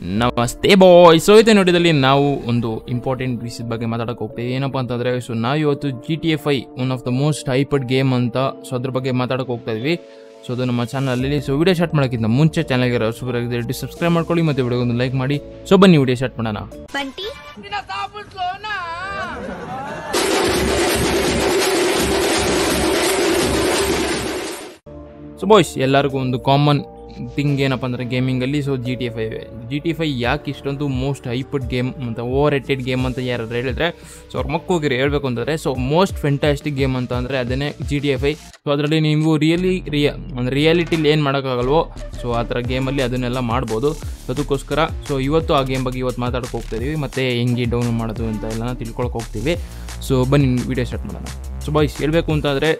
ನಮಸ್ತೆ ಬಾಯ್ ಸೊ ಇವತ್ತಿನ ನೋಡಿದಲ್ಲಿ ನಾವು ಒಂದು ಇಂಪಾರ್ಟೆಂಟ್ ವಿಷಯದ ಬಗ್ಗೆ ಮಾತಾಡಕ್ಕೆ ಹೋಗ್ತೀವಿ ಏನಪ್ಪ ಅಂತಂದರೆ ಸೊ ನಾವು ಇವತ್ತು G T F I one of the most hyped game ಅಂತ ಸೊ ಅದ್ರ ಬಗ್ಗೆ ಮಾತಾಡಕ್ಕೆ ಹೋಗ್ತಾ ಇದ್ವಿ ಸೊ ಅದು ನಮ್ಮ ಚಾನಲಲ್ಲಿ ಸೊ ವಿಡಿಯೋ ಸ್ಟಾರ್ಟ್ ಮಾಡೋಕ್ಕಿಂತ ಮುಂಚೆ ಚಾನಲ್ಗೆ ಸೂಪರ್ ಆಗಿದೆ ಸಬ್ಸ್ಕ್ರೈಬ್ ಮಾಡ್ಕೊಳ್ಳಿ ಮತ್ತು ವಿಡಿಯೋ ಒಂದು ಲೈಕ್ ಮಾಡಿ ಸೊ ಬನ್ನಿ ವಿಡಿಯೋ ಸ್ಟಾರ್ಟ್ ಮಾಡೋಣ ಬಂಟಿ ಸೊ ಬಾಯ್ಸ್ ಎಲ್ಲರಿಗೂ ಒಂದು ಕಾಮನ್ ಥಿಂಗ್ ಏನಪ್ಪ ಅಂದರೆ ಗೇಮಿಂಗಲ್ಲಿ so G T F I G T F I ಯಾಕೆ ಇಷ್ಟೊಂದು ಮೋಸ್ಟ್ ಹೈಪಡ್ ಗೇಮ್ ಅಂತ ಓವರ್ ರೇಟೆಡ್ ಗೇಮ್ ಅಂತ ಯಾರು ಹೇಳಿದ್ರೆ ಸೊ ಅವ್ರ ಮಕ್ಕಳಿಗೆ ಹೇಳ್ಬೇಕು ಅಂತಂದರೆ ಸೊ ಮೋಸ್ಟ್ ಫೆಂಟಾಸ್ಟಿಕ್ ಗೇಮ್ ಅಂತ ಅಂದರೆ ಅದನ್ನೇ G T F I so ಅದರಲ್ಲಿ ನೀವು ರಿಯಲಿ ರಿಯ ಅಂದರೆ ರಿಯಾಲಿಟಿಲಿ ಏನು ಮಾಡೋಕ್ಕಾಗಲ್ವೋ ಸೊ ಆ ಥರ ಗೇಮಲ್ಲಿ ಅದನ್ನೆಲ್ಲ ಮಾಡ್ಬೋದು ಅದಕ್ಕೋಸ್ಕರ ಸೊ ಇವತ್ತು ಆ ಗೇಮ್ ಬಗ್ಗೆ ಇವತ್ತು ಮಾತಾಡಕ್ಕೆ ಹೋಗ್ತಾ ಇದೀವಿ ಮತ್ತು ಹೆಂಗೆ ಡೌನ್ ಮಾಡೋದು ಅಂತ ಎಲ್ಲ ತಿಳ್ಕೊಳಕ್ಕೆ ಹೋಗ್ತೀವಿ ಸೊ ಬನ್ನಿ ವಿಡಿಯೋ ಸ್ಟಾರ್ಟ್ ಮಾಡೋಣ ಸೊ ಬಾಯ್ಸ್ ಹೇಳಬೇಕು ಅಂತಂದರೆ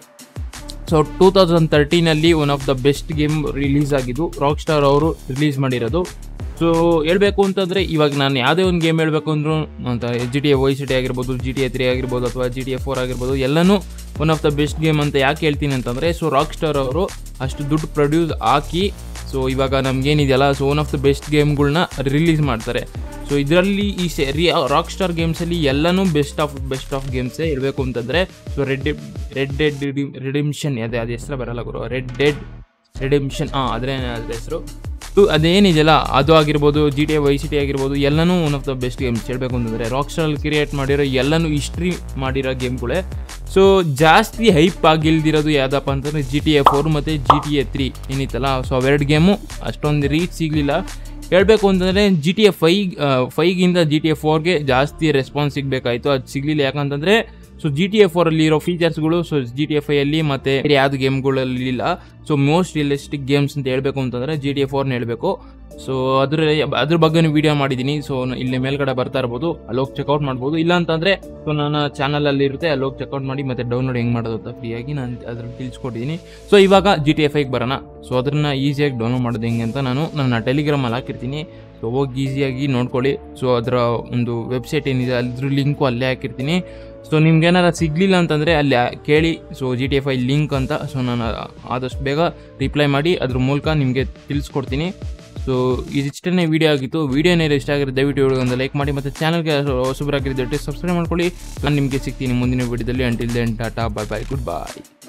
ಸೊ ಟೂ ತೌಸಂಡ್ ತರ್ಟೀನಲ್ಲಿ one of the best game release ಆಗಿದ್ದು ರಾಕ್ ಸ್ಟಾರ್ ಅವರು ರಿಲೀಸ್ ಮಾಡಿರೋದು ಸೊ ಹೇಳಬೇಕು ಅಂತಂದರೆ ಇವಾಗ ನಾನು ಯಾವುದೇ ಒಂದು ಗೇಮ್ ಹೇಳಬೇಕು ಅಂದರೂ ಅಂತ G T A V C T ಆಗಿರ್ಬೋದು ಜಿ ಟಿ ಎ ತ್ರೀ ಆಗಿರ್ಬೋದು ಅಥವಾ ಜಿ ಟಿ ಎ ಫೋರ್ ಆಗಿರ್ಬೋದು ಎಲ್ಲನೂ one of the best game ಅಂತ ಯಾಕೆ ಹೇಳ್ತೀನಿ ಅಂತಂದರೆ ಸೊ ರಾಕ್ ಸ್ಟಾರ್ ಅವರು ಅಷ್ಟು ದುಡ್ಡು ಪ್ರೊಡ್ಯೂಸ್ ಹಾಕಿ ಸೊ ಇವಾಗ ನಮಗೇನಿದೆಯಲ್ಲ so one of the best ಗೇಮ್ಗಳ್ನ ರಿಲೀಸ್ ಮಾಡ್ತಾರೆ ಸೊ ಇದರಲ್ಲಿ ಈ ಸೆ ರಿ ರಾಕ್ ಸ್ಟಾರ್ ಗೇಮ್ಸಲ್ಲಿ ಎಲ್ಲನೂ ಬೆಸ್ಟ್ ಆಫ್ ಬೆಸ್ಟ್ ಆಫ್ ಗೇಮ್ಸೇ ಇರಬೇಕು ಅಂತಂದರೆ so red red dead redemption ಅದೇ ಅದು ಹೆಸರು ಬರಲ್ಲ ಗುರು ರೆಡ್ ಡೆಡ್ ರಿಡಿಮ್ಷನ್ ಹಾಂ ಅದೇ ಅದ್ರ ಹೆಸರು ಟು ಅದೇನಿದೆಯಲ್ಲ ಅದು ಆಗಿರ್ಬೋದು G T A V C T ಆಗಿರ್ಬೋದು ಎಲ್ಲನೂ one of the best games ಹೇಳಬೇಕು ಅಂತಂದರೆ ರಾಕ್ ಸ್ಟಾರ್ ಕ್ರಿಯೇಟ್ ಮಾಡಿರೋ ಎಲ್ಲನೂ ಹಿಸ್ಟ್ರಿ ಮಾಡಿರೋ ಗೇಮ್ಗಳೇ ಸೊ ಜಾಸ್ತಿ ಹೈಪ್ ಆಗಿಲ್ದಿರೋದು ಯಾವುದಪ್ಪ ಅಂತಂದರೆ ಜಿ ಟಿ ಎ ಫೋರ್ ಮತ್ತು ಜಿ ಟಿ ಎ ತ್ರೀ ಏನಿತ್ತಲ್ಲ ಸೊ ಅವೆರಡು ಗೇಮು ಅಷ್ಟೊಂದು ರೀಚ್ ಸಿಗಲಿಲ್ಲ ಹೇಳಬೇಕು ಅಂತಂದರೆ ಜಿ ಟಿ ಎ ಫೈ ಫೈಗಿಂತ ಜಿ ಟಿ ಎ ಫೋರ್ಗೆ ಜಾಸ್ತಿ ರೆಸ್ಪಾನ್ಸ್ ಸಿಗಬೇಕಾಯಿತು ಅದು ಸಿಗಲಿಲ್ಲ ಯಾಕಂತಂದರೆ ಸೊ ಜಿ ಟಿ ಎ ಫೋರಲ್ಲಿ ಇರೋ ಫೀಚರ್ಸ್ಗಳು ಸೊ ಜಿ ಟಿ ಎಫ್ ಐಯಲ್ಲಿ ಮತ್ತು ಯಾವುದು ಗೇಮ್ಗಳಲ್ಲಿ ಇಲ್ಲ ಸೊ ಮೋಸ್ಟ್ ರಿಯಲಿಸ್ಟಿಕ್ ಗೇಮ್ಸ್ ಅಂತ ಹೇಳಬೇಕು ಅಂತಂದರೆ ಜಿ ಟಿ ಎ ಫೋರ್ನ ಹೇಳಬೇಕು ಸೊ ಅದ್ರ ಅದ್ರ ಬಗ್ಗೆ ವೀಡಿಯೋ ಮಾಡಿದ್ದೀನಿ ಸೊ ಇಲ್ಲಿ ಮೇಲ್ಗಡೆ ಬರ್ತಾ ಇರ್ಬೋದು ಅಲ್ಲಿ ಹೋಗಿ ಚೆಕ್ಔಟ್ ಮಾಡ್ಬೋದು ಇಲ್ಲ ಅಂತಂದರೆ ಸೊ ನನ್ನ ಚಾನಲಲ್ಲಿ ಇರುತ್ತೆ ಅಲ್ಲಿ ಹೋಗಿ ಚೆಕ್ಔಟ್ ಮಾಡಿ ಮತ್ತು ಡೌನ್ಲೋಡ್ ಹೆಂಗೆ ಮಾಡೋದು ಅಂತ ಫ್ರೀಯಾಗಿ ನಾನು ಅದ್ರಲ್ಲಿ ತಿಳಿಸ್ಕೊಟ್ಟಿದ್ದೀನಿ ಸೊ ಇವಾಗ ಜಿ ಟಿ ಎಫ್ ಐಗೆ ಬರೋಣ ಸೊ ಅದನ್ನು ಈಸಿಯಾಗಿ ಡೌನ್ಲೋಡ್ ಮಾಡೋದು ಹೆಂಗೆ ಅಂತ ನಾನು ನನ್ನ ಟೆಲಿಗ್ರಾಮಲ್ಲಿ ಹಾಕಿರ್ತೀನಿ ಸೊ ಹೋಗಿ ಈಸಿಯಾಗಿ ನೋಡ್ಕೊಳ್ಳಿ ಸೊ ಅದರ ಒಂದು ವೆಬ್ಸೈಟ್ ಏನಿದೆ ಅದ್ರ ಲಿಂಕು ಅಲ್ಲೇ ಹಾಕಿರ್ತೀನಿ ಸೊ ನಿಮ್ಗೆ ಏನಾರ ಸಿಗಲಿಲ್ಲ ಅಂತಂದರೆ ಅಲ್ಲಿ ಕೇಳಿ so G T F I link ಅಂತ ಸೊ ನಾನು ಆದಷ್ಟು ಬೇಗ ರಿಪ್ಲೈ ಮಾಡಿ ಅದ್ರ ಮೂಲಕ ನಿಮಗೆ ತಿಳಿಸ್ಕೊಡ್ತೀನಿ ಸೊ ಇದಿಷ್ಟೇ ವೀಡಿಯೋ ಆಗಿತ್ತು ವೀಡಿಯೋ ಏನಾದ್ರು ಇಷ್ಟ ಆಗಿರೋ ದಯವಿಟ್ಟು ವಿಡಿಯೋ ಒಂದು ಲೈಕ್ ಮಾಡಿ ಮತ್ತು ಚಾನಲ್ಗೆ ಹೊಸಬರಾಗಿರೋ ದಯವಿಟ್ಟು ಸಬ್ಸ್ಕ್ರೈಬ್ ಮಾಡ್ಕೊಳ್ಳಿ ನಾನು ನಿಮಗೆ ಸಿಗ್ತೀನಿ ಮುಂದಿನ ವೀಡಿಯೋದಲ್ಲಿ until then tata bye bye good ಬಾಯ್